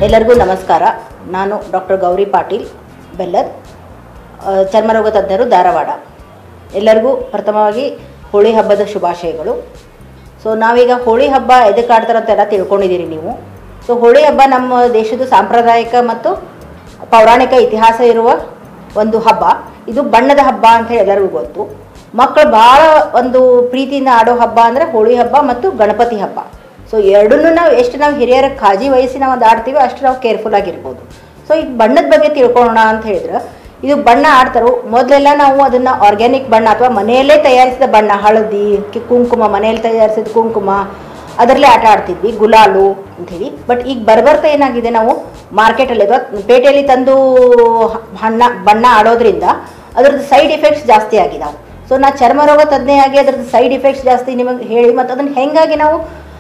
ಎಲ್ಲರಿಗೂ ನಮಸ್ಕಾರ ನಾನು ಡಾಕ್ಟರ್ ಗೌರಿ ಪಾಟೀಲ್ ಬೆಲ್ಲದ್ ಆ, ಚರ್ಮರೋಗ ತಜ್ಞರು ಧಾರವಾಡ ಎಲ್ಲರಿಗೂ ಪ್ರಥಮವಾಗಿ ಹೋಳಿ ಹಬ್ಬದ ಶುಭಾಶಯಗಳು ಸೊ ನಾವೀಗ ಹೋಳಿ ಹಬ್ಬ ಎದಕ್ಕೆ ಆಡ್ತಾರಂತೆಲ್ಲ ತಿಳ್ಕೊಂಡಿದ್ದೀರಿ ನೀವು ಸೊ ಹೋಳಿ ಹಬ್ಬ ನಮ್ಮ ದೇಶದ ಸಾಂಪ್ರದಾಯಿಕ ಮತ್ತು ಪೌರಾಣಿಕ ಇತಿಹಾಸ ಇರುವ ಒಂದು ಹಬ್ಬ ಇದು ಬಣ್ಣದ ಹಬ್ಬ ಅಂತ ಎಲ್ಲರಿಗೂ ಗೊತ್ತು ಮಕ್ಕಳು ಭಾಳ ಒಂದು ಪ್ರೀತಿಯಿಂದ ಆಡೋ ಹಬ್ಬ ಅಂದರೆ ಹೋಳಿ ಹಬ್ಬ ಮತ್ತು ಗಣಪತಿ ಹಬ್ಬ ಸೊ ಎರಡನ್ನೂ ನಾವು ಎಷ್ಟು ನಾವು ಹಿರಿಯರ ಕಾಳಜಿ ವಹಿಸಿ ನಾವು ಅದು ಆಡ್ತೀವಿ ಅಷ್ಟು ನಾವು ಕೇರ್ಫುಲ್ ಆಗಿರ್ಬೋದು ಸೊ ಈಗ ಬಣ್ಣದ ಬಗ್ಗೆ ತಿಳ್ಕೊಳ್ಳೋಣ ಅಂತ ಹೇಳಿದ್ರೆ ಇದು ಬಣ್ಣ ಆಡ್ತಾರೋ ಮೊದಲೆಲ್ಲ ನಾವು ಅದನ್ನು ಆರ್ಗ್ಯಾನಿಕ್ ಬಣ್ಣ ಅಥವಾ ಮನೆಯಲ್ಲೇ ತಯಾರಿಸಿದ ಬಣ್ಣ ಹಳದಿ ಕಿ- ಕುಂಕುಮ ಮನೆಯಲ್ಲಿ ತಯಾರಿಸಿದ ಕುಂಕುಮ ಅದರಲ್ಲೇ ಆಟ ಆಡ್ತಿದ್ವಿ ಗುಲಾಲು ಅಂಥೇಳಿ ಬಟ್ ಈಗ ಬರ್ಬರ್ತಾ ಏನಾಗಿದೆ ನಾವು ಮಾರ್ಕೆಟಲ್ಲಿ ಅಥವಾ ಪೇಟೆಯಲ್ಲಿ ತಂದು ಹ- ಹಣ್ಣ ಬಣ್ಣ ಆಡೋದ್ರಿಂದ ಅದ್ರದ್ದು ಸೈಡ್ ಎಫೆಕ್ಟ್ಸ್ ಜಾಸ್ತಿ ಆಗಿದಾವೆ ಸೊ ನಾ ಚರ್ಮರೋಗ ತಜ್ಞೆಯಾಗಿ ಅದ್ರದ್ದು ಸೈಡ್ ಎಫೆಕ್ಟ್ಸ್ ಜಾಸ್ತಿ ನಿಮಗೆ ಹೇಳಿ ಮತ್ತು ಅದನ್ನು ಹೆಂಗಾಗಿ ನಾವು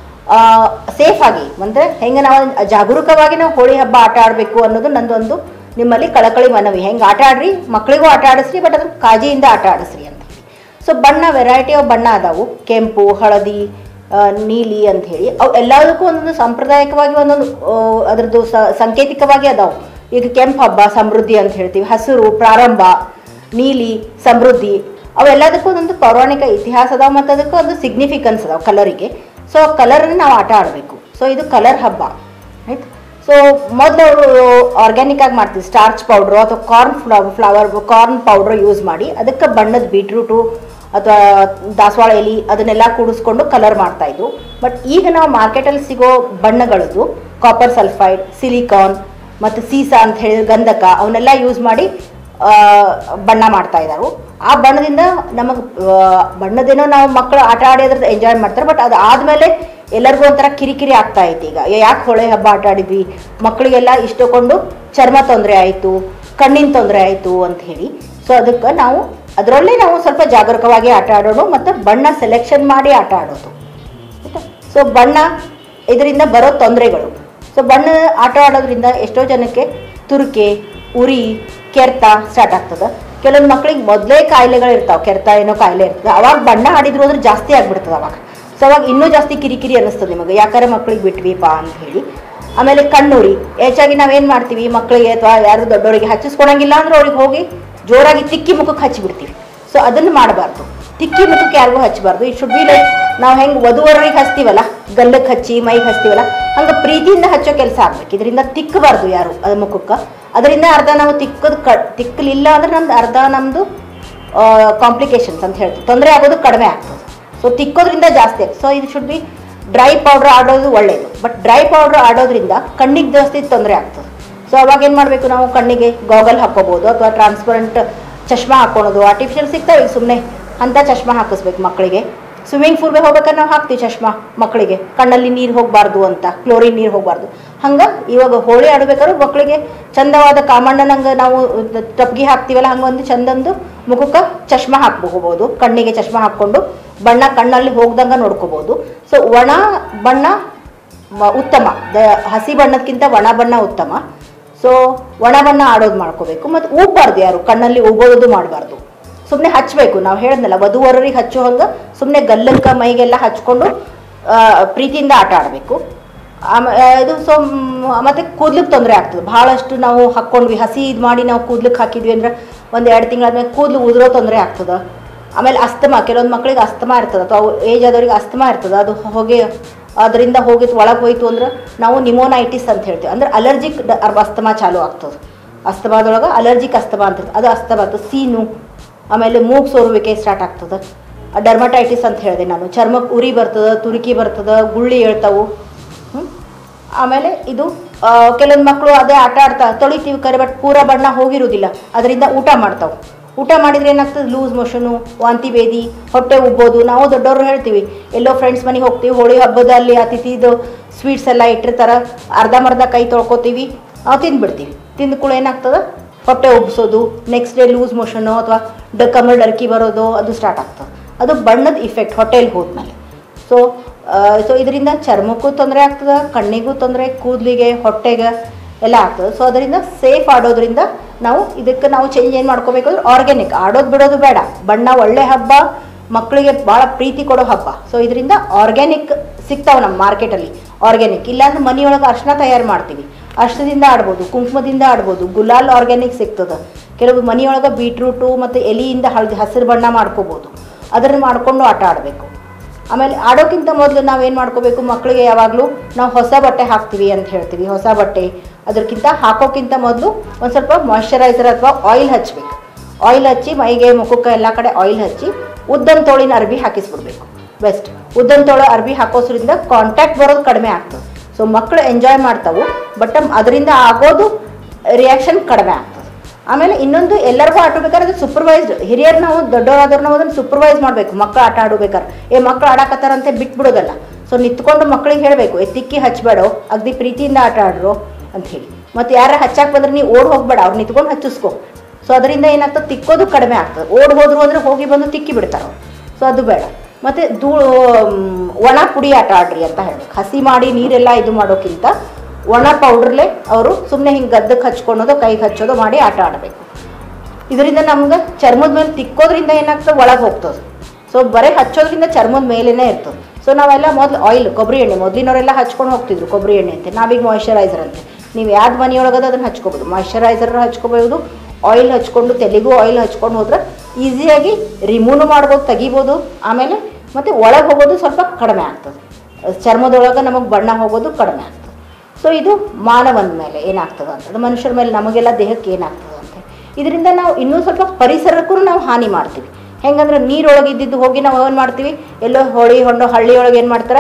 ಸೇಫ್ ಆಗಿ ಅಂದರೆ ಹೆಂಗೆ ನಾವು ಜಾಗರೂಕವಾಗಿ ನಾವು ಹೋಳಿ ಹಬ್ಬ ಆಟ ಆಡಬೇಕು ಅನ್ನೋದು ನಂದೊಂದು ನಿಮ್ಮಲ್ಲಿ ಕಳಕಳಿ ಮನವಿ ಹೆಂಗೆ ಆಟ ಆಡ್ರಿ ಮಕ್ಕಳಿಗೂ ಆಟ ಆಡಿಸ್ರಿ ಬಟ್ ಅದನ್ನು ಕಾಳಜಿಯಿಂದ ಆಟ ಆಡಿಸ್ರಿ ಅಂತ ಹೇಳಿ ಸೊ ಬಣ್ಣ ವೆರೈಟಿ ಆಫ್ ಬಣ್ಣ ಅದಾವು ಕೆಂಪು ಹಳದಿ ಆ, ನೀಲಿ ಅಂತ ಹೇಳಿ ಅವು ಎಲ್ಲದಕ್ಕೂ ಒಂದೊಂದು ಸಾಂಪ್ರದಾಯಿಕವಾಗಿ ಒಂದೊಂದು ಆ, ಅದ್ರದ್ದು ಸ- ಸಾಂಕೇತಿಕವಾಗಿ ಅದಾವು ಈಗ ಕೆಂಪು ಹಬ್ಬ ಸಮೃದ್ಧಿ ಅಂತ ಹೇಳ್ತೀವಿ ಹಸಿರು ಪ್ರಾರಂಭ ನೀಲಿ ಸಮೃದ್ಧಿ ಅವೆಲ್ಲದಕ್ಕೂ ಒಂದೊಂದು ಪೌರಾಣಿಕ ಇತಿಹಾಸ ಅದಾವ ಮತ್ತು ಅದಕ್ಕೆ ಒಂದು ಸಿಗ್ನಿಫಿಕೆನ್ಸ್ ಅದಾವ ಕಲರಿಗೆ ಸೊ ಕಲರನ್ನ ನಾವು ಆಟ ಆಡಬೇಕು ಸೊ ಇದು ಕಲರ್ ಹಬ್ಬ ಆಯ್ತು ಸೊ ಮೊದಲು ಆರ್ಗ್ಯಾನಿಕ್ ಆಗಿ ಮಾಡ್ತೀವಿ ಸ್ಟಾರ್ಚ್ ಪೌಡ್ರು ಅಥವಾ corn flour flour corn powder use ಮಾಡಿ ಅದಕ್ಕೆ ಬಣ್ಣದ ಬೀಟ್ರೂಟು ಅಥವಾ ದಾಸವಾಳ ಎಲೆ ಅದನ್ನೆಲ್ಲ ಕೂಡಿಸ್ಕೊಂಡು ಕಲರ್ ಮಾಡ್ತಾ ಇದ್ರು ಬಟ್ ಈಗ ನಾವು ಮಾರ್ಕೆಟಲ್ಲಿ ಸಿಗೋ ಬಣ್ಣಗಳದ್ದು ಕಾಪರ್ ಸಲ್ಫೈಡ್ ಸಿಲಿಕಾನ್ ಮತ್ತು ಸೀಸಾ ಅಂತ ಹೇಳಿದ್ರೆ ಗಂಧಕ ಅವನ್ನೆಲ್ಲ ಯೂಸ್ ಮಾಡಿ ಆ, ಬಣ್ಣ ಮಾಡ್ತಾ ಇದ್ದಾರೆ ಆ ಬಣ್ಣದಿಂದ ನಮಗೆ ಬಣ್ಣದೇನೋ ನಾವು ಮಕ್ಕಳು ಆಟ ಆಡಿ ಅದ್ರದ್ದು ಎಂಜಾಯ್ ಮಾಡ್ತಾರೆ ಬಟ್ ಅದು ಆದಮೇಲೆ ಎಲ್ಲರಿಗೂ ಒಂಥರ ಕಿರಿಕಿರಿ ಆಗ್ತಾ ಐತಿ ಈಗ ಯಾಕೆ ಹೊಳೆ ಹಬ್ಬ ಆಟ ಆಡಿದ್ವಿ ಮಕ್ಕಳಿಗೆಲ್ಲ ಇಷ್ಟಕೊಂಡು ಚರ್ಮ ತೊಂದರೆ ಆಯಿತು ಕಣ್ಣಿನ ತೊಂದರೆ ಆಯಿತು ಅಂತ ಹೇಳಿ ಸೊ ಅದಕ್ಕೆ ನಾವು ಅದರಲ್ಲೇ ನಾವು ಸ್ವಲ್ಪ ಜಾಗರೂಕವಾಗಿ ಆಟ ಆಡೋಣ ಮತ್ತು ಬಣ್ಣ ಸೆಲೆಕ್ಷನ್ ಮಾಡಿ ಆಟ ಆಡೋದು ಆಯ್ತಾ ಸೊ ಬಣ್ಣ ಇದರಿಂದ ಬರೋ ತೊಂದರೆಗಳು ಸೊ ಬಣ್ಣ ಆಟ ಆಡೋದ್ರಿಂದ ಎಷ್ಟೋ ಜನಕ್ಕೆ ತುರಿಕೆ ಉರಿ ಕೆರೆತ ಸ್ಟಾರ್ಟ್ ಆಗ್ತದೆ ಕೆಲವೊಂದು ಮಕ್ಳಿಗೆ ಮೊದಲೇ ಕಾಯಿಲೆಗಳು ಇರ್ತಾವೆ ಕೆರೆತ ಏನೋ ಕಾಯಿಲೆ ಇರ್ತದೆ ಅವಾಗ ಬಣ್ಣ ಆಡಿದ್ರು ಅಂದ್ರೆ ಜಾಸ್ತಿ ಆಗ್ಬಿಡ್ತದೆ ಅವಾಗ ಸೊ ಅವಾಗ ಇನ್ನೂ ಜಾಸ್ತಿ ಕಿರಿಕಿರಿ ಅನ್ನಿಸ್ತದೆ ನಿಮಗೆ ಯಾಕಂದ್ರೆ ಮಕ್ಳಿಗೆ ಬಿಟ್ವಿಪಾ ಅಂತ ಹೇಳಿ ಆಮೇಲೆ ಕಣ್ಣುರಿ ಹೆಚ್ಚಾಗಿ ನಾವೇನು ಮಾಡ್ತೀವಿ ಮಕ್ಕಳಿಗೆ ಅಥವಾ ಯಾರು ದೊಡ್ಡವರಿಗೆ ಹಚ್ಚಿಸ್ಕೊಳಂಗಿಲ್ಲ ಅಂದ್ರೆ ಅವ್ರಿಗೆ ಹೋಗಿ ಜೋರಾಗಿ ತಿಕ್ಕಿ ಮುಖಕ್ಕೆ ಹಚ್ಚಿಬಿಡ್ತೀವಿ ಸೊ ಅದನ್ನು ಮಾಡಬಾರ್ದು ತಿಕ್ಕಿ ಮುಖಕ್ಕೆ ಯಾರಿಗೂ ಹಚ್ಚಬಾರ್ದು ಇಟ್ ಶುಡ್ ಬಿ ಲೈಕ್ ನಾವು ಹೆಂಗೆ ವಧುವರರಿಗೆ ಹಚ್ತೀವಲ್ಲ ಗಲ್ಲಕ್ಕೆ ಹಚ್ಚಿ ಮೈಗೆ ಹಚ್ತೀವಲ್ಲ ಹಂಗೆ ಪ್ರೀತಿಯಿಂದ ಹಚ್ಚೋ ಕೆಲಸ ಆಗ್ಬೇಕು ಇದರಿಂದ ತಿಕ್ಕಬಾರ್ದು ಯಾರು ಅದು ಮುಖಕ್ಕೆ ಅದರಿಂದ ಅರ್ಧ ನಾವು ತಿಕ್ಕದು ಕ ತಿಕ್ಕಲಿಲ್ಲ ಅಂದ್ರೆ ನಮ್ದು ಅರ್ಧ ನಮ್ಮದು ಕಾಂಪ್ಲಿಕೇಶನ್ಸ್ ಅಂತ ಹೇಳ್ತೀವಿ ತೊಂದರೆ ಆಗೋದು ಕಡಿಮೆ ಆಗ್ತದೆ ಸೊ ತಿಕ್ಕೋದ್ರಿಂದ ಜಾಸ್ತಿ ಆಗ್ತದೆ ಸೊ ಇದು ಶುಡ್ ಬಿ ಡ್ರೈ ಪೌಡ್ರ್ ಆಡೋದು ಒಳ್ಳೆಯದು ಬಟ್ ಡ್ರೈ ಪೌಡ್ರ್ ಆಡೋದ್ರಿಂದ ಕಣ್ಣಿಗೆ ಜಾಸ್ತಿ ತೊಂದರೆ ಆಗ್ತದೆ ಸೊ ಅವಾಗ ಏನು ಮಾಡಬೇಕು ನಾವು ಕಣ್ಣಿಗೆ ಗಾಗಲ್ ಹಾಕೋಬೋದು ಅಥವಾ ಟ್ರಾನ್ಸ್ಪರೆಂಟ್ ಚಶ್ಮಾ ಹಾಕೊಳೋದು ಆರ್ಟಿಫಿಷಿಯಲ್ ಸಿಗ್ತಾವೆ ಈಗ ಸುಮ್ಮನೆ ಅಂಥ ಚಶ್ಮಾ ಹಾಕಿಸ್ಬೇಕು ಮಕ್ಕಳಿಗೆ ಸ್ವಿಮ್ಮಿಂಗ್ ಪೂಲ್ಗೆ ಹೋಗ್ಬೇಕಾದ್ರೆ ನಾವು ಹಾಕ್ತೀವಿ ಚಶ್ಮಾ ಮಕ್ಕಳಿಗೆ ಕಣ್ಣಲ್ಲಿ ನೀರು ಹೋಗಬಾರ್ದು ಅಂತ ಕ್ಲೋರಿನ್ ನೀರು ಹೋಗಬಾರ್ದು ಹಂಗೆ ಇವಾಗ ಹೋಳಿ ಆಡಬೇಕಾದ್ರೆ ಮಕ್ಕಳಿಗೆ ಚಂದವಾದ ಕಾಮಣ್ಣನಂಗೆ ನಾವು ಟಪ್ಗಿ ಹಾಕ್ತೀವಲ್ಲ ಹಂಗೆ ಒಂದು ಚಂದಂದು ಮುಖಕ್ಕೆ ಚಶ್ಮಾ ಹಾಕ್ಕೋಬೋದು ಕಣ್ಣಿಗೆ ಚಶ್ಮಾ ಹಾಕ್ಕೊಂಡು ಬಣ್ಣ ಕಣ್ಣಲ್ಲಿ ಹೋಗ್ದಂಗೆ ನೋಡ್ಕೋಬೋದು ಸೊ ಒಣ ಬಣ್ಣ ಮ- ಉತ್ತಮ ದ ಹಸಿ ಬಣ್ಣಕ್ಕಿಂತ ಒಣ ಬಣ್ಣ ಉತ್ತಮ ಸೊ ಒಣ ಬಣ್ಣ ಆಡೋದು ಮಾಡ್ಕೋಬೇಕು ಮತ್ತು ಉಬ್ಬಾರ್ದು ಯಾರು ಕಣ್ಣಲ್ಲಿ ಉಬ್ಬೋದು ಮಾಡಬಾರ್ದು ಸುಮ್ಮನೆ ಹಚ್ಚಬೇಕು ನಾವು ಹೇಳಿದ್ನಲ್ಲ ವಧುವರರಿಗೆ ಹಚ್ಚೋ ಹಂಗೆ ಸುಮ್ಮನೆ ಗಲ್ಲಕ್ಕೆ ಮೈಗೆಲ್ಲ ಹಚ್ಕೊಂಡು ಆ, ಪ್ರೀತಿಯಿಂದ ಆಟ ಆಡಬೇಕು ಆಮೇಲೆ ಇದು ಸೊ ಮತ್ತು ಕೂದ್ಲಿಗೆ ತೊಂದರೆ ಆಗ್ತದೆ ಭಾಳಷ್ಟು ನಾವು ಹಾಕ್ಕೊಂಡ್ವಿ ಹಸಿ ಇದು ಮಾಡಿ ನಾವು ಕೂದ್ಲಿಕ್ಕೆ ಹಾಕಿದ್ವಿ ಅಂದ್ರೆ ಒಂದು ಎರಡು ತಿಂಗಳಾದ್ಮೇಲೆ ಕೂದಲು ಉದುರೋ ತೊಂದರೆ ಆಗ್ತದೆ ಆಮೇಲೆ ಅಸ್ತಮಾ ಕೆಲವೊಂದು ಮಕ್ಕಳಿಗೆ ಅಸ್ತಮಾ ಇರ್ತದೆ ಅಥವಾ ಏಜ್ ಆದವ್ರಿಗೆ ಅಸ್ತಮಾ ಇರ್ತದೆ ಅದು ಹೋಗಿ ಅದರಿಂದ ಹೋಗಿತ್ತು ಒಳಗೆ ಹೋಯ್ತು ಅಂದ್ರೆ ನಾವು ನಿಮೋನೈಟಿಸ್ ಅಂತ ಹೇಳ್ತೀವಿ ಅಂದ್ರೆ ಅಲರ್ಜಿಕ್ ಅಸ್ತಮಾ ಚಾಲು ಆಗ್ತದೆ ಅಸ್ತಮಾದೊಳಗೆ ಅಲರ್ಜಿಕ್ ಅಸ್ತಮಾ ಅಂತ ಇರ್ತದೆ. ಅದು ಅಸ್ತಮಾ ಅದು ಸೀನು ಆಮೇಲೆ ಮೂಗು ಸೋರುವಿಕೆ ಸ್ಟಾರ್ಟ್ ಆಗ್ತದೆ ಡರ್ಮಟೈಟಿಸ್ ಅಂತ ಹೇಳಿದೆ ನಾನು ಚರ್ಮಕ್ಕೆ ಉರಿ ಬರ್ತದೆ ತುರುಕಿ ಬರ್ತದೆ ಗುಳ್ಳಿ ಹೇಳ್ತಾವು ಹ್ಮ್? ಆಮೇಲೆ ಇದು ಆ, ಕೆಲವೊಂದು ಮಕ್ಕಳು ಅದೇ ಆಟ ಆಡ್ತಾ ತೊಳಿತೀವಿ ಕರೆ ಬಟ್ ಪೂರ ಬಣ್ಣ ಹೋಗಿರೋದಿಲ್ಲ ಅದರಿಂದ ಊಟ ಮಾಡ್ತಾವೆ ಊಟ ಮಾಡಿದ್ರೆ ಏನಾಗ್ತದೆ ಲೂಸ್ ಮೋಷನು ವಾಂತಿ ಭೇದಿ ಹೊಟ್ಟೆ ಉಬ್ಬೋದು ನಾವು ದೊಡ್ಡವರು ಹೇಳ್ತೀವಿ ಎಲ್ಲೋ ಫ್ರೆಂಡ್ಸ್ ಮನೆಗೆ ಹೋಗ್ತೀವಿ ಹೋಳಿ ಹಬ್ಬದಲ್ಲಿ ಅತಿಥಿದು ಸ್ವೀಟ್ಸ್ ಎಲ್ಲ ಇಟ್ಟಿರ್ತಾರೆ ಅರ್ಧಂಬರ್ಧ ಕೈ ತೊಳ್ಕೊತೀವಿ ನಾವು ತಿಂದ್ಬಿಡ್ತೀವಿ ತಿಂದ ಕೂಡ ಏನಾಗ್ತದೆ ಹೊಟ್ಟೆ ಉಬ್ಸೋದು ನೆಕ್ಸ್ಟ್ ಡೇ ಲೂಸ್ ಮೋಷನು ಅಥವಾ ಡ ಕಮಲ್ ಡರ್ಕಿ ಬರೋದು ಅದು ಸ್ಟಾರ್ಟ್ ಆಗ್ತದೆ ಅದು ಬಣ್ಣದ ಇಫೆಕ್ಟ್ ಹೊಟ್ಟೆಲಿ ಹೋದ್ಮೇಲೆ ಸೊ ಸೊ ಇದರಿಂದ ಚರ್ಮಕ್ಕೂ ತೊಂದರೆ ಆಗ್ತದೆ ಕಣ್ಣಿಗೂ ತೊಂದರೆ ಕೂದಲಿಗೆ ಹೊಟ್ಟೆಗೆ ಎಲ್ಲ ಆಗ್ತದೆ ಸೊ ಅದರಿಂದ ಸೇಫ್ ಆಡೋದ್ರಿಂದ ನಾವು ಇದಕ್ಕೆ ನಾವು ಚೇಂಜ್ ಏನು ಮಾಡ್ಕೋಬೇಕು ಅಂದ್ರೆ ಆರ್ಗ್ಯಾನಿಕ್ ಆಡೋದು ಬಿಡೋದು ಬೇಡ ಬಣ್ಣ ಒಳ್ಳೆ ಹಬ್ಬ ಮಕ್ಕಳಿಗೆ ಭಾಳ ಪ್ರೀತಿ ಕೊಡೋ ಹಬ್ಬ ಸೊ ಇದರಿಂದ ಆರ್ಗ್ಯಾನಿಕ್ ಸಿಗ್ತಾವೆ ನಮ್ಮ ಮಾರ್ಕೆಟಲ್ಲಿ ಆರ್ಗ್ಯಾನಿಕ್ ಇಲ್ಲಾಂದ್ರೆ ಮನೆಯೊಳಗೆ ಅರ್ಶಿನ ತಯಾರು ಮಾಡ್ತೀವಿ ಅಷ್ಟದಿಂದ ಆಡ್ಬೋದು ಕುಂಕುಮದಿಂದ ಆಡ್ಬೋದು ಗುಲಾಲ್ ಆರ್ಗ್ಯಾನಿಕ್ ಸಿಗ್ತದೆ ಕೆಲವು ಮನೆಯೊಳಗೆ ಬೀಟ್ರೂಟು ಮತ್ತು ಎಲೆಯಿಂದ ಹಳದಿ ಹಸಿರು ಬಣ್ಣ ಮಾಡ್ಕೋಬೋದು ಅದನ್ನು ಮಾಡ್ಕೊಂಡು ಆಟ ಆಡಬೇಕು ಆಮೇಲೆ ಆಡೋಕ್ಕಿಂತ ಮೊದಲು ನಾವೇನು ಮಾಡ್ಕೋಬೇಕು ಮಕ್ಕಳಿಗೆ ಯಾವಾಗಲೂ ನಾವು ಹೊಸ ಬಟ್ಟೆ ಹಾಕ್ತೀವಿ ಅಂತ ಹೇಳ್ತೀವಿ ಹೊಸ ಬಟ್ಟೆ ಅದಕ್ಕಿಂತ ಹಾಕೋಕ್ಕಿಂತ ಮೊದಲು ಒಂದು ಸ್ವಲ್ಪ ಮಾಯ್ಶ್ಚರೈಸರ್ ಅಥವಾ ಆಯಿಲ್ ಹಚ್ಚಬೇಕು ಆಯಿಲ್ ಹಚ್ಚಿ ಮೈಗೆ ಮುಖಕ್ಕೆ ಎಲ್ಲ ಕಡೆ ಆಯಿಲ್ ಹಚ್ಚಿ ಉದ್ದನ್ ತೋಳಿನ ಅರ್ಬಿ ಹಾಕಿಸ್ಬಿಡ್ಬೇಕು ಬೆಸ್ಟ್ ಉದ್ದನ್ ತೋಳ ಅರ್ಬಿ ಹಾಕೋದ್ರಿಂದ ಕಾಂಟ್ಯಾಕ್ಟ್ ಬರೋದು ಕಡಿಮೆ ಆಗ್ತದೆ ಸೊ ಮಕ್ಕಳು ಎಂಜಾಯ್ ಮಾಡ್ತಾವು ಬಟ್ ಅದರಿಂದ ಆಗೋದು ರಿಯಾಕ್ಷನ್ ಕಡಿಮೆ ಆಗ್ತದೆ ಆಮೇಲೆ ಇನ್ನೊಂದು ಎಲ್ಲರಿಗೂ ಆಟ ಆಡ್ಬೇಕಾದ್ರೆ ಅದು ಸೂಪರ್ವೈಸ್ಡ್ ಹಿರಿಯರು ನಾವು ದೊಡ್ಡವರಾದವ್ರು ನಾವು ಅದನ್ನು ಸೂಪರ್ವೈಸ್ ಮಾಡಬೇಕು ಮಕ್ಕಳು ಆಟ ಆಡಬೇಕಾದ್ರೆ ಏ ಮಕ್ಕಳು ಆಡಕತ್ತಾರಂತೆ ಬಿಟ್ಬಿಡೋದಲ್ಲ ಸೊ ನಿಂತ್ಕೊಂಡು ಮಕ್ಕಳಿಗೆ ಹೇಳಬೇಕು ಏ ತಿಕ್ಕಿ ಹಚ್ಬೇಡೋ ಅಗದಿ ಪ್ರೀತಿಯಿಂದ ಆಟ ಆಡ್ರು ಅಂತ ಹೇಳಿ ಮತ್ತು ಯಾರ ಹಚ್ಚಾಕ್ ಬಂದ್ರೆ ನೀವು ಓಡ್ ಹೋಗ್ಬೇಡ ಅವ್ರು ನಿಂತ್ಕೊಂಡು ಹಚ್ಚಿಸ್ಕೊ ಸೊ ಅದರಿಂದ ಏನಾಗ್ತದೆ ತಿಕ್ಕೋದು ಕಡಿಮೆ ಆಗ್ತದೆ ಓಡ್ ಹೋದ್ರು ಅಂದರೆ ಹೋಗಿ ಬಂದು ತಿಕ್ಕಿ ಬಿಡ್ತಾರೆ ಅವ್ರು ಸೊ ಅದು ಬೇಡ ಮತ್ತು ಧೂಳು ಮ್, ಒಣ ಪುಡಿ ಆಟ ಆಡ್ರಿ ಅಂತ ಹೇಳ್ಬೇಕು ಹಸಿ ಮಾಡಿ ನೀರೆಲ್ಲ ಇದು ಮಾಡೋಕ್ಕಿಂತ ಒಣ ಪೌಡ್ರಲ್ಲೇ ಅವರು ಸುಮ್ಮನೆ ಹಿಂಗೆ ಗದ್ದಕ್ಕೆ ಹಚ್ಕೊಳೋದು ಕೈಗೆ ಹಚ್ಚೋದು ಮಾಡಿ ಆಟ ಆಡಬೇಕು ಇದರಿಂದ ನಮ್ಗೆ ಚರ್ಮದ ಮೇಲೆ ತಿಕ್ಕೋದ್ರಿಂದ ಏನಾಗ್ತದೆ ಒಳಗೆ ಹೋಗ್ತದೆ ಸೊ ಬರೀ ಹಚ್ಚೋದ್ರಿಂದ ಚರ್ಮದ ಮೇಲೇನೆ ಇರ್ತದೆ ಸೊ ನಾವೆಲ್ಲ ಮೊದಲು ಆಯಿಲ್ ಕೊಬ್ಬರಿ ಎಣ್ಣೆ ಮೊದಲಿನವರೆಲ್ಲ ಹಚ್ಕೊಂಡು ಹೋಗ್ತಿದ್ರು ಕೊಬ್ಬರಿ ಎಣ್ಣೆ ಅಂತೆ ನಾವೀಗ ಮಾಯ್ಶ್ಚರೈಸರ್ ಅಂತೆ ನೀವು ಯಾವ್ದು ಮನೆಯೊಳಗದ ಅದನ್ನು ಹಚ್ಕೋಬೋದು ಮಾಯ್ಶ್ಚರೈಸರ್ ಹಚ್ಕೋಬೋದು ಆಯಿಲ್ ಹಚ್ಕೊಂಡು ತೆಲಿಗೂ ಆಯಿಲ್ ಹಚ್ಕೊಂಡು ಹೋದ್ರೆ ಈಸಿಯಾಗಿ ರಿಮೂವ್ ಮಾಡ್ಬೋದು ತೆಗಿಬೋದು ಆಮೇಲೆ ಮತ್ತು ಒಳಗೆ ಹೋಗೋದು ಸ್ವಲ್ಪ ಕಡಿಮೆ ಆಗ್ತದೆ ಚರ್ಮದೊಳಗೆ ನಮಗೆ ಬಣ್ಣ ಹೋಗೋದು ಕಡಿಮೆ ಆಗ್ತದೆ ಸೊ ಇದು ಮಾನವನ ಮೇಲೆ ಏನಾಗ್ತದೆ ಅಂತಂದ್ರೆ ಮನುಷ್ಯರ ಮೇಲೆ ನಮಗೆಲ್ಲ ದೇಹಕ್ಕೆ ಏನಾಗ್ತದೆ ಅಂತ ಇದರಿಂದ ನಾವು ಇನ್ನೂ ಸ್ವಲ್ಪ ಪರಿಸರಕ್ಕೂ ನಾವು ಹಾನಿ ಮಾಡ್ತೀವಿ ಹೆಂಗಂದ್ರೆ ನೀರೊಳಗೆ ಇದ್ದಿದ್ದು ಹೋಗಿ ನಾವು ಏನು ಮಾಡ್ತೀವಿ ಎಲ್ಲೋ ಹೊಳಿ ಹೊಂಡೋ ಹಳ್ಳಿ ಒಳಗೆ ಏನು ಮಾಡ್ತಾರೆ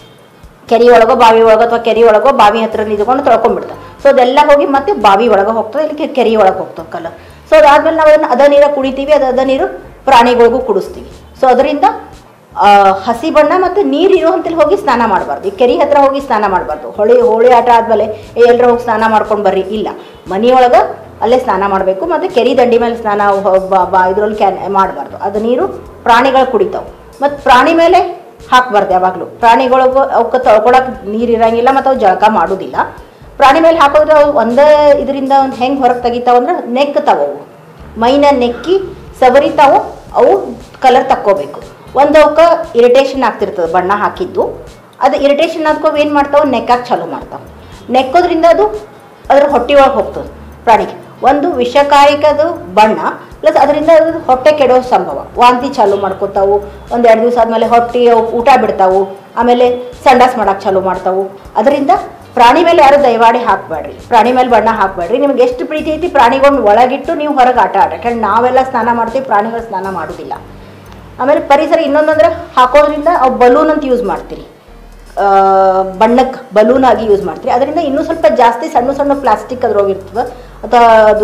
ಕೆರೆ ಒಳಗೋ ಬಾವಿ ಒಳಗೋ ಅಥವಾ ಕೆರೆ ಒಳಗೋ ಬಾವಿ ಹತ್ರ ನಿಂತ್ಕೊಂಡು ತೊಳ್ಕೊಂಡ್ಬಿಡ್ತಾರೆ ಸೊ ಅದೆಲ್ಲ ಹೋಗಿ ಮತ್ತೆ ಬಾವಿ ಒಳಗೆ ಹೋಗ್ತದೆ ಇಲ್ಲಿ ಕೆರೆ ಒಳಗೆ ಹೋಗ್ತದೆ ಕಲ್ಲ ಸೊ ಅದಾದ್ಮೇಲೆ ನಾವು ಅದನ್ನು ಅದ ನೀರ ಕುಡಿತೀವಿ ಅದು ಅದ ನೀರು ಪ್ರಾಣಿಗಳಿಗೂ ಕುಡಿಸ್ತೀವಿ ಸೊ ಅದರಿಂದ ಆ, ಹಸಿ ಬಣ್ಣ ಮತ್ತು ನೀರು ಇರುವಂತಲ್ಲಿ ಹೋಗಿ ಸ್ನಾನ ಮಾಡಬಾರ್ದು ಈ ಕೆರೆ ಹತ್ರ ಹೋಗಿ ಸ್ನಾನ ಮಾಡಬಾರ್ದು ಹೊಳಿ ಹೋಳಿ ಆಟ ಆದಮೇಲೆ ಎಲ್ಲರೂ ಹೋಗಿ ಸ್ನಾನ ಮಾಡ್ಕೊಂಡು ಬರ್ರಿ ಇಲ್ಲ ಮನೆಯೊಳಗೆ ಅಲ್ಲೇ ಸ್ನಾನ ಮಾಡಬೇಕು ಮತ್ತು ಕೆರೆ ದಂಡಿ ಮೇಲೆ ಸ್ನಾನ ಇದ್ರಲ್ಲಿ ಕ್ಯಾನ್ ಮಾಡಬಾರ್ದು ಅದು ನೀರು ಪ್ರಾಣಿಗಳು ಕುಡಿತಾವೆ ಮತ್ತು ಪ್ರಾಣಿ ಮೇಲೆ ಹಾಕಬಾರ್ದು ಯಾವಾಗಲೂ ಪ್ರಾಣಿಗಳಿಗೂ ಅವಕ್ಕೆ ತೊಳ್ಕೊಳಕ್ಕೆ ನೀರು ಇರಂಗಿಲ್ಲ ಮತ್ತು ಅವು ಜಳಕ ಮಾಡೋದಿಲ್ಲ ಪ್ರಾಣಿ ಮೇಲೆ ಹಾಕೋದ್ರೆ ಅವು ಒಂದೇ ಇದರಿಂದ ಒಂದು ಹೆಂಗೆ ಹೊರಗೆ ತೆಗಿತಾವ ಅಂದ್ರೆ ನೆಕ್ಕತಾವ ಅವು ಮೈನ ನೆಕ್ಕಿ ಸವರಿತಾವು ಅವು ಕಲರ್ ತಕ್ಕೋಬೇಕು ಒಂದು ಅವಕ್ಕೆ ಇರಿಟೇಷನ್ ಆಗ್ತಿರ್ತದೆ ಬಣ್ಣ ಹಾಕಿದ್ದು ಅದು ಇರಿಟೇಷನ್ ಆದ್ಕೋ ಏನು ಮಾಡ್ತಾವೆ ನೆಕ್ಕಾಗಿ ಚಾಲೂ ಮಾಡ್ತಾವೆ ನೆಕ್ಕೋದ್ರಿಂದ ಅದು ಅದ್ರ ಹೊಟ್ಟೆ ಒಳಗೆ ಹೋಗ್ತದೆ ಪ್ರಾಣಿಗೆ ಒಂದು ವಿಷಕಾರಿಕದು ಬಣ್ಣ ಪ್ಲಸ್ ಅದರಿಂದ ಅದು ಹೊಟ್ಟೆ ಕೆಡೋ ಸಂಭವ ವಾಂತಿ ಚಾಲೂ ಮಾಡ್ಕೋತಾವು ಒಂದು ಎರಡು ದಿವಸ ಆದಮೇಲೆ ಹೊಟ್ಟೆ ಅವು ಊಟ ಬಿಡ್ತಾವು ಆಮೇಲೆ ಸಂಡಾಸ್ ಮಾಡಕ್ಕೆ ಚಾಲೂ ಮಾಡ್ತಾವು ಅದರಿಂದ ಪ್ರಾಣಿ ಮೇಲೆ ಯಾರು ದಯವಾಡಿ ಹಾಕಬೇಡ್ರಿ ಪ್ರಾಣಿ ಮೇಲೆ ಬಣ್ಣ ಹಾಕಬೇಡ್ರಿ ನಿಮ್ಗೆ ಎಷ್ಟು ಪ್ರೀತಿ ಐತಿ ಪ್ರಾಣಿಗಳನ್ನ ಒಳಗಿಟ್ಟು ನೀವು ಹೊರಗೆ ಆಟ ಆಡ ಯಾಕಂದ್ರೆ ನಾವೆಲ್ಲ ಸ್ನಾನ ಮಾಡ್ತೀವಿ ಪ್ರಾಣಿಗಳು ಸ್ನಾನ ಮಾಡೋದಿಲ್ಲ ಆಮೇಲೆ ಪರಿಸರ ಇನ್ನೊಂದಂದ್ರೆ ಹಾಕೋದ್ರಿಂದ ಅವು ಬಲೂನ್ ಅಂತ ಯೂಸ್ ಮಾಡ್ತೀರಿ ಆ, ಬಣ್ಣಕ್ಕೆ ಬಲೂನ್ ಆಗಿ ಯೂಸ್ ಮಾಡ್ತೀರಿ ಅದರಿಂದ ಇನ್ನೂ ಸ್ವಲ್ಪ ಜಾಸ್ತಿ ಸಣ್ಣ ಸಣ್ಣ ಪ್ಲಾಸ್ಟಿಕ್ ಅದ್ರೊಳಗೆ ಇರ್ತದೆ ಅಥವಾ ಅದು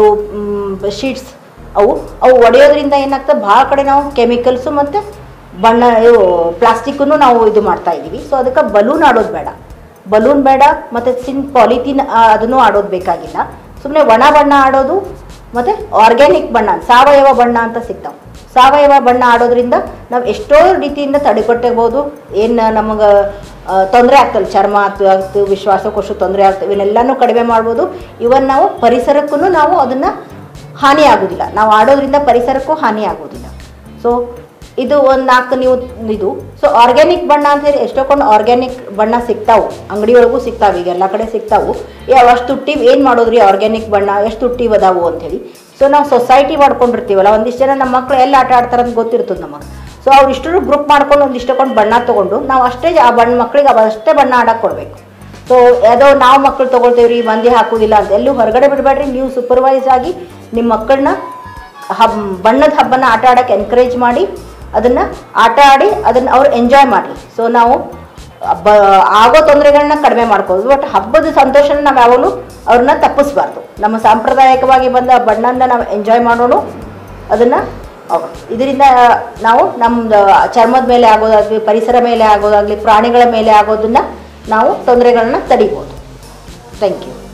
ಶೀಟ್ಸ್ ಅವು ಅವು ಒಡೆಯೋದ್ರಿಂದ ಏನಾಗ್ತದೆ ಭಾಳ ಕಡೆ ನಾವು ಕೆಮಿಕಲ್ಸು ಮತ್ತು ಬಣ್ಣ ಇವು ಪ್ಲಾಸ್ಟಿಕ್ಕನ್ನು ನಾವು ಇದು ಮಾಡ್ತಾ ಇದ್ದೀವಿ ಸೊ ಅದಕ್ಕೆ ಬಲೂನ್ ಆಡೋದು ಬೇಡ ಬಲೂನ್ ಬೇಡ ಮತ್ತು ಸಿನ್ ಪಾಲಿಥೀನ್ ಅದನ್ನು ಆಡೋದು ಬೇಕಾಗಿಲ್ಲ ಸುಮ್ಮನೆ ಒಣ ಬಣ್ಣ ಆಡೋದು ಮತ್ತು ಆರ್ಗ್ಯಾನಿಕ್ ಬಣ್ಣ ಸಾವಯವ ಬಣ್ಣ ಅಂತ ಸಿಗ್ತಾವೆ ಸಾವಯವ ಬಣ್ಣ ಆಡೋದ್ರಿಂದ ನಾವು ಎಷ್ಟೋ ರೀತಿಯಿಂದ ತಡೆಗಟ್ಟಬಹುದು ಏನು ನಮಗೆ ತೊಂದರೆ ಆಗ್ತಲ್ಲ ಚರ್ಮ ಆಯ್ತು ಆಗ್ತು ವಿಶ್ವಾಸಕೋಶ ತೊಂದರೆ ಆಗ್ತವೆ ಇವನ್ನೆಲ್ಲನೂ ಕಡಿಮೆ ಮಾಡ್ಬೋದು ಇವನ್ ನಾವು ಪರಿಸರಕ್ಕೂ ನಾವು ಅದನ್ನು ಹಾನಿ ಆಗೋದಿಲ್ಲ ನಾವು ಆಡೋದ್ರಿಂದ ಪರಿಸರಕ್ಕೂ ಹಾನಿ ಆಗೋದಿಲ್ಲ ಸೊ ಇದು ಒಂದು ನಾಲ್ಕು ನೀವು ಇದು ಸೊ ಆರ್ಗ್ಯಾನಿಕ್ ಬಣ್ಣ ಅಂತ ಹೇಳಿ ಎಷ್ಟೊಂದು ಆರ್ಗ್ಯಾನಿಕ್ ಬಣ್ಣ ಸಿಗ್ತಾವು ಅಂಗಡಿ ಒಳಗೂ ಸಿಗ್ತಾವೆ ಈಗ ಎಲ್ಲ ಕಡೆ ಸಿಗ್ತಾವು ಯಾವ ಅಷ್ಟು ತುಟ್ಟಿವ್ ಏನು ಮಾಡೋದ್ರಿ ಆರ್ಗ್ಯಾನಿಕ್ ಬಣ್ಣ ಎಷ್ಟು ತುಟ್ಟಿವ್ ಅದಾವು ಅಂಥೇಳಿ ಸೊ ನಾವು ಸೊಸೈಟಿ ಮಾಡ್ಕೊಂಡಿರ್ತೀವಲ್ಲ ಒಂದಿಷ್ಟು ಜನ ನಮ್ಮ ಮಕ್ಳು ಎಲ್ಲ ಆಟ ಆಡ್ತಾರೆ ಅಂತ ಗೊತ್ತಿರ್ತದೆ ನಮಗೆ ಸೊ ಅವ್ರು ಇಷ್ಟು ಗ್ರೂಪ್ ಮಾಡ್ಕೊಂಡು ಒಂದಿಷ್ಟು ಕೊಂಡು ಬಣ್ಣ ತೊಗೊಂಡು ನಾವು ಅಷ್ಟೇ ಆ ಬಣ್ಣ ಮಕ್ಳಿಗೆ ಅವ ಅಷ್ಟೇ ಬಣ್ಣ ಆಡಕ್ಕೆ ಕೊಡಬೇಕು ಸೊ ಯಾವುದೋ ನಾವು ಮಕ್ಕಳು ತೊಗೊಳ್ತೇವೆ ರೀ ಮಂದಿ ಹಾಕೋದಿಲ್ಲ ಅಂತ ಎಲ್ಲೂ ಹೊರಗಡೆ ಬಿಡಬೇಡ್ರಿ ನೀವು ಸೂಪರ್ವೈಸ್ ಆಗಿ ನಿಮ್ಮ ಮಕ್ಕಳನ್ನ ಹಬ್ ಬಣ್ಣದ ಹಬ್ಬನ ಆಟ ಆಡೋಕ್ಕೆ ಎನ್ಕರೇಜ್ ಮಾಡಿ ಅದನ್ನು ಆಟ ಆಡಿ ಅದನ್ನು ಅವ್ರು ಎಂಜಾಯ್ ಮಾಡಲಿ ಸೊ ನಾವು ಬ ಆಗೋ ತೊಂದರೆಗಳನ್ನ ಕಡಿಮೆ ಮಾಡ್ಕೋದು ಬಟ್ ಹಬ್ಬದ ಸಂತೋಷನ ನಾವು ಯಾವಾಗಲೂ ಅವ್ರನ್ನ ತಪ್ಪಿಸ್ಬಾರ್ದು ನಮ್ಮ ಸಾಂಪ್ರದಾಯಿಕವಾಗಿ ಬಂದ ಬಣ್ಣನ ನಾವು ಎಂಜಾಯ್ ಮಾಡೋಣ ಅದನ್ನು ಇದರಿಂದ ನಾವು ನಮ್ಮದು ಚರ್ಮದ ಮೇಲೆ ಆಗೋದಾಗಲಿ ಪರಿಸರ ಮೇಲೆ ಆಗೋದಾಗಲಿ ಪ್ರಾಣಿಗಳ ಮೇಲೆ ಆಗೋದನ್ನ ನಾವು ತೊಂದರೆಗಳನ್ನ ತಡಿಬೋದು ಥ್ಯಾಂಕ್ ಯು